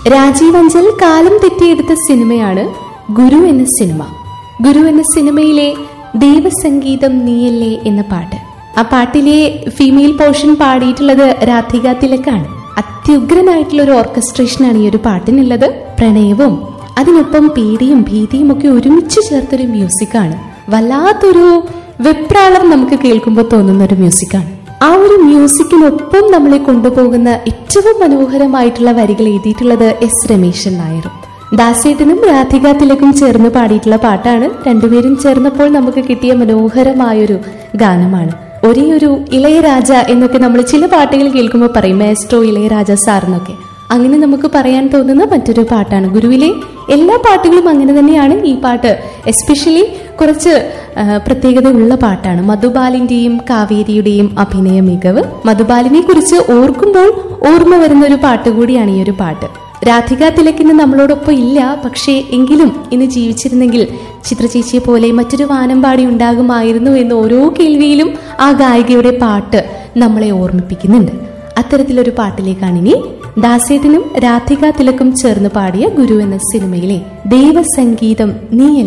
രാജീവ് അഞ്ചൽ കാലം തെറ്റിയെടുത്ത സിനിമയാണ് ഗുരു എന്ന സിനിമ ഗുരു എന്ന സിനിമയിലെ ദേവസംഗീതം നീയല്ലേ എന്ന പാട്ട് ആ പാട്ടിലെ ഫീമെയിൽ പോർഷൻ പാടിയിട്ടുള്ളത് രാധിക തിലക്കാണ് അത്യുഗ്രനായിട്ടുള്ള ഒരു ഓർക്കസ്ട്രേഷനാണ് ഈ ഒരു പാട്ടിനുള്ളത് പ്രണയവും അതിനൊപ്പം പേടിയും ഭീതിയും ഒക്കെ ഒരുമിച്ച് ചേർത്തൊരു മ്യൂസിക്കാണ് വല്ലാത്തൊരു വെപ്രാളം നമുക്ക് കേൾക്കുമ്പോൾ തോന്നുന്ന ഒരു മ്യൂസിക്കാണ് ആ ഒരു മ്യൂസിക്കിനൊപ്പം നമ്മളെ കൊണ്ടുപോകുന്ന ഏറ്റവും മനോഹരമായിട്ടുള്ള വരികൾ എഴുതിയിട്ടുള്ളത് എസ് രമേശൻ നായരും ദാസേട്ടനും രാധിക തിലക്കും ചേർന്ന് പാടിയിട്ടുള്ള പാട്ടാണ് രണ്ടുപേരും ചേർന്നപ്പോൾ നമുക്ക് കിട്ടിയ മനോഹരമായൊരു ഗാനമാണ് ഒരേ ഒരു ഇളയരാജ എന്നൊക്കെ നമ്മൾ ചില പാട്ടുകൾ കേൾക്കുമ്പോൾ പറയും മാസ്ട്രോ ഇളയരാജ സാർ എന്നൊക്കെ അങ്ങനെ നമുക്ക് പറയാൻ തോന്നുന്ന മറ്റൊരു പാട്ടാണ് ഗുരുവിലെ എല്ലാ പാട്ടുകളും അങ്ങനെ തന്നെയാണ് ഈ പാട്ട് എസ്പെഷ്യലി കുറച്ച് ആ, പ്രത്യേകത ഉള്ള പാട്ടാണ് മധുബാലിന്റെയും കാവേരിയുടെയും അഭിനയ മികവ് മധുബാലിനെ കുറിച്ച് ഓർക്കുമ്പോൾ ഓർമ്മ വരുന്ന ഒരു പാട്ട് കൂടിയാണ് ഈ ഒരു പാട്ട് രാധിക തിലക്കിന് നമ്മളോടൊപ്പം ഇല്ല പക്ഷേ എങ്കിലും ഇന്ന് ജീവിച്ചിരുന്നെങ്കിൽ ചിത്രചേച്ചിയെ പോലെ മറ്റൊരു വാനമ്പാടി ഉണ്ടാകുമായിരുന്നു എന്ന് ഓരോ കേൾവിയിലും ആ ഗായികയുടെ പാട്ട് നമ്മളെ ഓർമ്മിപ്പിക്കുന്നുണ്ട് അത്തരത്തിലൊരു പാട്ടിലേക്കാണ് ഇനി ദാസേട്ടനും രാധിക തിലക്കും ചേർന്ന് പാടിയ ഗുരു എന്ന സിനിമയിലെ ദേവസംഗീതം നീ